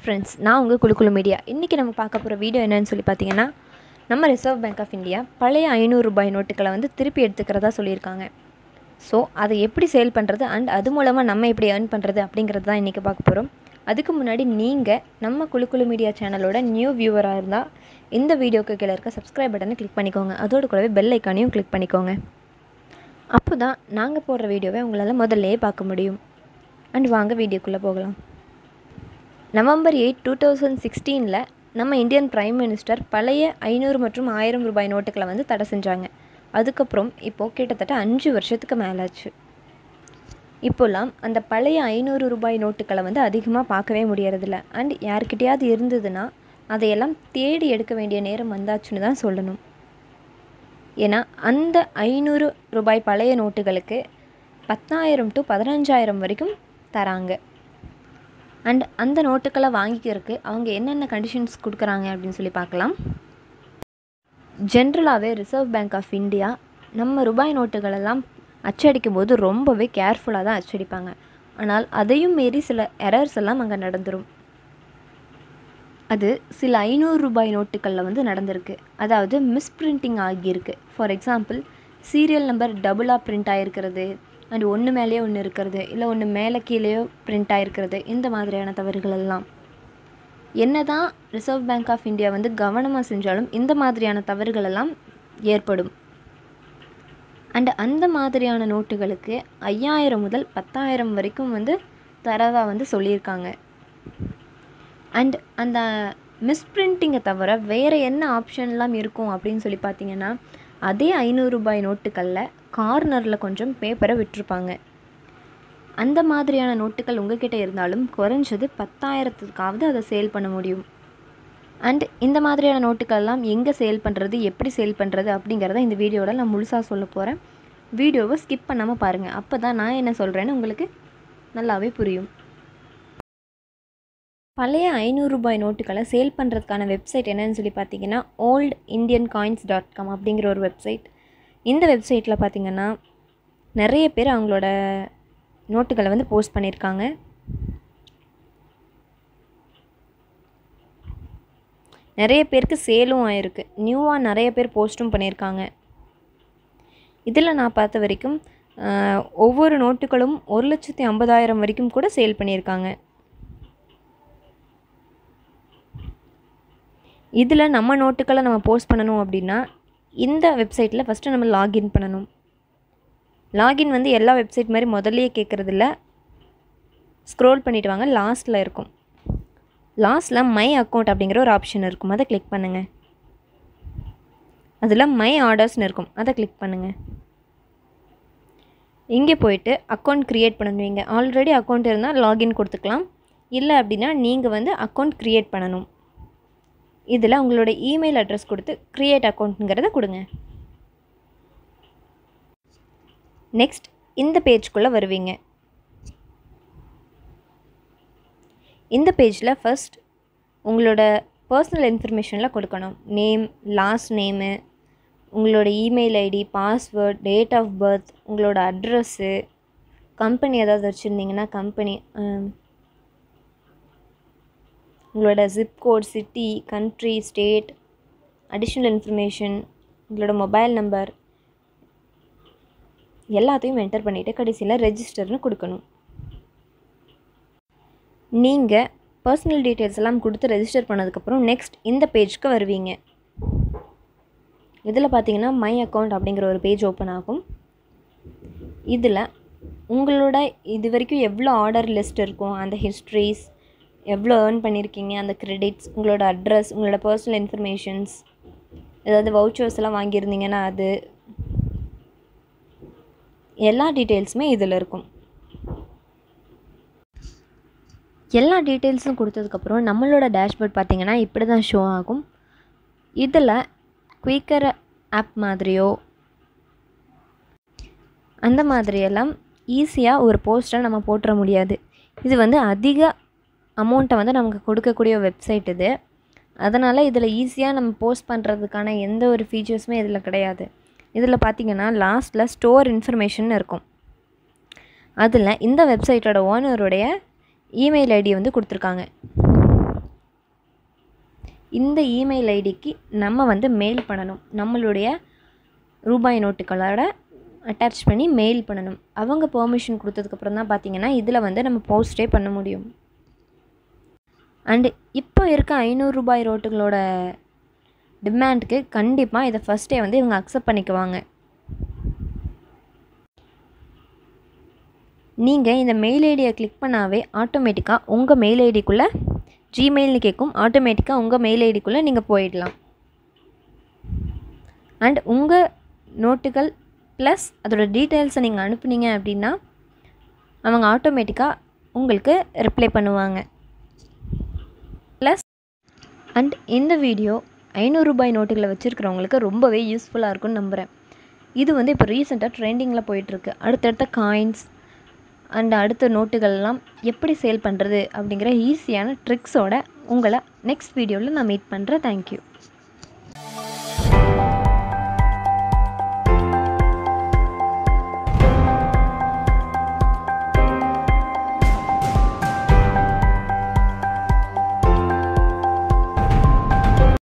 friends நான் உங்கள் குழுக்குழு media இன்றைக்கி நம்ம பார்க்க போகிற வீடியோ என்னன்னு சொல்லி பார்த்தீங்கன்னா நம்ம ரிசர்வ் பேங்க் ஆஃப் இந்தியா பழைய ஐநூறு ரூபாய் நோட்டுகளை வந்து திருப்பி எடுத்துக்கிறதா சொல்லியிருக்காங்க ஸோ அதை எப்படி சேல் பண்ணுறது அண்ட் அது மூலமாக நம்ம எப்படி ஏர்ன் பண்ணுறது அப்படிங்கிறது தான் இன்றைக்கி பார்க்க போகிறோம் அதுக்கு முன்னாடி நீங்கள் நம்ம குழுக்குழு மீடியா சேனலோட நியூ வியூவராக இருந்தால் இந்த வீடியோக்கு கீழே இருக்க சப்ஸ்கிரைப் பட்டனை கிளிக் பண்ணிக்கோங்க அதோடு கூடவே பெல் ஐக்கானையும் கிளிக் பண்ணிக்கோங்க அப்போ தான் நாங்கள் போடுற வீடியோவை உங்களால் முதல்லையே பார்க்க முடியும் அண்ட் வாங்க வீடியோக்குள்ளே போகலாம் நவம்பர் எயிட் டூ தௌசண்ட் சிக்ஸ்டீனில் நம்ம இந்தியன் பிரைம் மினிஸ்டர் பழைய ஐநூறு மற்றும் ஆயிரம் ரூபாய் நோட்டுகளை வந்து தடை செஞ்சாங்க அதுக்கப்புறம் இப்போது கிட்டத்தட்ட அஞ்சு வருஷத்துக்கு மேலாச்சு இப்போல்லாம் அந்த பழைய ஐநூறு ரூபாய் நோட்டுகளை வந்து அதிகமாக பார்க்கவே முடியறதில்ல அண்ட் யார்கிட்டயாவது இருந்ததுன்னா அதையெல்லாம் தேடி எடுக்க வேண்டிய நேரம் வந்தாச்சுன்னு தான் சொல்லணும் ஏன்னா அந்த ஐநூறு ரூபாய் பழைய நோட்டுகளுக்கு பத்தாயிரம் டு பதினஞ்சாயிரம் வரைக்கும் தராங்க அண்ட் அந்த நோட்டுக்களை வாங்கிக்கிறதுக்கு அவங்க என்னென்ன கண்டிஷன்ஸ் கொடுக்குறாங்க அப்படின்னு சொல்லி பார்க்கலாம் ஜென்ரலாகவே ரிசர்வ் பேங்க் ஆஃப் இந்தியா நம்ம ரூபாய் நோட்டுகளெல்லாம் அச்சடிக்கும் போது ரொம்பவே கேர்ஃபுல்லாக தான் அச்சடிப்பாங்க ஆனால் அதையும் மீறி சில எரர்ஸ் எல்லாம் அங்கே நடந்துடும் அது சில ஐநூறு ரூபாய் நோட்டுகளில் வந்து நடந்திருக்கு அதாவது மிஸ்பிரிண்டிங் ஆகியிருக்கு ஃபார் எக்ஸாம்பிள் சீரியல் நம்பர் டபுளாக பிரிண்ட் ஆகிருக்கிறது அண்ட் ஒன்று மேலேயே ஒன்று இருக்கிறது இல்லை ஒன்று மேலே கீழேயோ பிரிண்ட் ஆகிருக்கிறது இந்த மாதிரியான தவறுகள் எல்லாம் என்ன தான் ரிசர்வ் பேங்க் ஆஃப் இந்தியா வந்து கவனமாக செஞ்சாலும் இந்த மாதிரியான தவறுகள் எல்லாம் ஏற்படும் அண்ட் அந்த மாதிரியான நோட்டுகளுக்கு ஐயாயிரம் முதல் பத்தாயிரம் வரைக்கும் வந்து தரதாக வந்து சொல்லியிருக்காங்க அண்ட் அந்த மிஸ்பிரிண்டிங்கை தவிர வேறு என்ன ஆப்ஷன்லாம் இருக்கும் அப்படின்னு சொல்லி பார்த்தீங்கன்னா அதே ஐநூறு ரூபாய் நோட்டுகளில் கார்னரில் கொஞ்சம் பேப்பரை விட்டுருப்பாங்க அந்த மாதிரியான நோட்டுகள் உங்ககிட்ட இருந்தாலும் குறைஞ்சது பத்தாயிரத்துக்காவது அதை சேல் பண்ண முடியும் அண்ட் இந்த மாதிரியான நோட்டுக்கள்லாம் எங்கே சேல் பண்ணுறது எப்படி சேல் பண்ணுறது அப்படிங்கிறத இந்த வீடியோவில் நான் முழுசாக சொல்ல போகிறேன் வீடியோவை ஸ்கிப் பண்ணாமல் பாருங்கள் அப்போ தான் நான் என்ன சொல்கிறேன்னு உங்களுக்கு நல்லாவே புரியும் பழைய ஐநூறு ரூபாய் நோட்டுகளை சேல் பண்ணுறதுக்கான வெப்சைட் என்னன்னு சொல்லி பார்த்தீங்கன்னா old Indian coins dot com அப்படிங்கிற ஒரு வெப்சைட் இந்த வெப்சைட்டில் பார்த்தீங்கன்னா நிறைய பேர் அவங்களோட நோட்டுகளை வந்து போஸ்ட் பண்ணியிருக்காங்க நிறைய பேருக்கு சேலும் ஆயிருக்கு நியூவாக நிறைய பேர் போஸ்ட்டும் பண்ணியிருக்காங்க இதில் நான் பார்த்த வரைக்கும் ஒவ்வொரு நோட்டுகளும் ஒரு லட்சத்தி ஐம்பதாயிரம் வரைக்கும் கூட சேல் பண்ணியிருக்காங்க இதில் நம்ம நோட்டுக்களை நம்ம போஸ்ட் பண்ணணும் அப்படின்னா இந்த வெப்சைட்டில் ஃபஸ்ட்டு நம்ம லாகின் பண்ணணும் லாகின் வந்து எல்லா வெப்சைட் மாதிரி முதல்லையே கேட்குறதில்ல ஸ்க்ரோல் பண்ணிவிட்டு வாங்க லாஸ்ட்டில் இருக்கும் லாஸ்ட்டில் மை அக்கௌண்ட் அப்படிங்கிற ஒரு ஆப்ஷன் இருக்கும் அதை கிளிக் பண்ணுங்கள் அதில் மை ஆர்டர்ஸ்னு இருக்கும் அதை கிளிக் பண்ணுங்கள் இங்கே போயிட்டு அக்கௌண்ட் க்ரியேட் பண்ணுவீங்க ஆல்ரெடி அக்கௌண்ட் இருந்தால் லாகின் கொடுத்துக்கலாம் இல்லை அப்படின்னா நீங்கள் வந்து அக்கௌண்ட் க்ரியேட் பண்ணணும் இதில் உங்களோட இமெயில் அட்ரஸ் கொடுத்து க்ரியேட் அக்கௌண்ட்டுங்கிறத கொடுங்க நெக்ஸ்ட் இந்த பேஜ்குள்ளே வருவீங்க இந்த பேஜில் ஃபஸ்ட் உங்களோட பர்சனல் இன்ஃபர்மேஷனில் கொடுக்கணும் நேம் லாஸ்ட் நேமு உங்களோட email ID password date of birth உங்களோட அட்ரஸ்ஸு கம்பெனி ஏதாவது வச்சுருந்தீங்கன்னா கம்பெனி உங்களோட zip code city country state additional information உங்களோட மொபைல் நம்பர் எல்லாத்தையும் என்டர் பண்ணிவிட்டு கடைசியில் ரெஜிஸ்டர்னு கொடுக்கணும் நீங்கள் பர்சனல் டீட்டெயில்ஸ் எல்லாம் கொடுத்து ரெஜிஸ்டர் பண்ணதுக்கப்புறம் நெக்ஸ்ட் இந்த பேஜ்க்கு வருவீங்க இதில் பார்த்தீங்கன்னா மை அக்கௌண்ட் அப்படிங்கிற ஒரு பேஜ் ஓப்பன் ஆகும் இதில் உங்களோட இது வரைக்கும் எவ்வளோ ஆர்டர் லிஸ்ட் இருக்கும் அந்த ஹிஸ்ட்ரிஸ் எவ்வளோ ஏர்ன் பண்ணியிருக்கீங்க அந்த க்ரெடிட்ஸ் உங்களோட அட்ரஸ் உங்களோட பர்சனல் இன்ஃபர்மேஷன்ஸ் ஏதாவது வவுச்சர்ஸ் எல்லாம் வாங்கியிருந்தீங்கன்னா அது எல்லா டீட்டெயில்ஸுமே இதில் இருக்கும் எல்லா டீட்டெயில்ஸும் கொடுத்ததுக்கப்புறம் நம்மளோட டேஷ்போர்ட் பார்த்திங்கன்னா இப்படி தான் ஷோ ஆகும் இதில் குயிக்கர் ஆப் மாதிரியோ அந்த மாதிரியெல்லாம் ஈஸியாக ஒரு போஸ்ட்டை நம்ம போட்டுற முடியாது இது வந்து அதிக அமௌண்ட்டை வந்து நமக்கு கொடுக்கக்கூடிய வெப்சைட் இது அதனால் இதில் ஈஸியாக நம்ம போஸ்ட் பண்ணுறதுக்கான எந்த ஒரு ஃபீச்சர்ஸுமே இதில் கிடையாது இதில் பார்த்திங்கன்னா லாஸ்ட்டில் ஸ்டோர் இன்ஃபர்மேஷன் இருக்கும் அதில் இந்த வெப்சைட்டோட ஓனருடைய இமெயில் ஐடி வந்து கொடுத்துருக்காங்க இந்த இமெயில் ஐடிக்கு நம்ம வந்து மெயில் பண்ணணும் நம்மளுடைய ரூபாய் நோட்டுகளோட அட்டாச் பண்ணி மெயில் பண்ணணும் அவங்க பெர்மிஷன் கொடுத்ததுக்கப்புறம் தான் பார்த்தீங்கன்னா இதில் வந்து நம்ம போஸ்டே பண்ண முடியும் அண்டு இப்போ இருக்க ஐநூறு ரூபாய் நோட்டுகளோட டிமாண்டுக்கு கண்டிப்பாக இதை ஃபஸ்ட்டே வந்து இவங்க அக்செப்ட் பண்ணிக்குவாங்க நீங்கள் இந்த மெயில் ஐடியை கிளிக் பண்ணாவே ஆட்டோமேட்டிக்காக உங்கள் மெயில் ஐடிக்குள்ளே ஜிமெயில்னு கேட்கும் ஆட்டோமேட்டிக்காக உங்கள் மெயில் ஐடிக்குள்ளே நீங்கள் போயிடலாம் அண்ட் உங்கள் நோட்டுகள் ப்ளஸ் அதோட டீட்டெயில்ஸை நீங்கள் அனுப்புனீங்க அப்படின்னா அவங்க ஆட்டோமேட்டிக்காக உங்களுக்கு ரிப்ளை பண்ணுவாங்க ப்ளஸ் அண்ட் இந்த வீடியோ ஐநூறு ரூபாய் நோட்டுகளை வச்சுருக்கிறவங்களுக்கு ரொம்பவே யூஸ்ஃபுல்லாக இருக்கும்னு நம்புகிறேன் இது வந்து இப்போ ரீசெண்டாக ட்ரெண்டிங்கில் போயிட்டுருக்கு அடுத்தடுத்த காயின்ஸ் அண்ட் அடுத்த நோட்டுகள்லாம் எப்படி சேல் பண்ணுறது அப்படிங்கிற ஈஸியான ட்ரிக்ஸோட உங்களை நெக்ஸ்ட் வீடியோவில் நான் மீட் பண்ணுறேன் தேங்க்யூ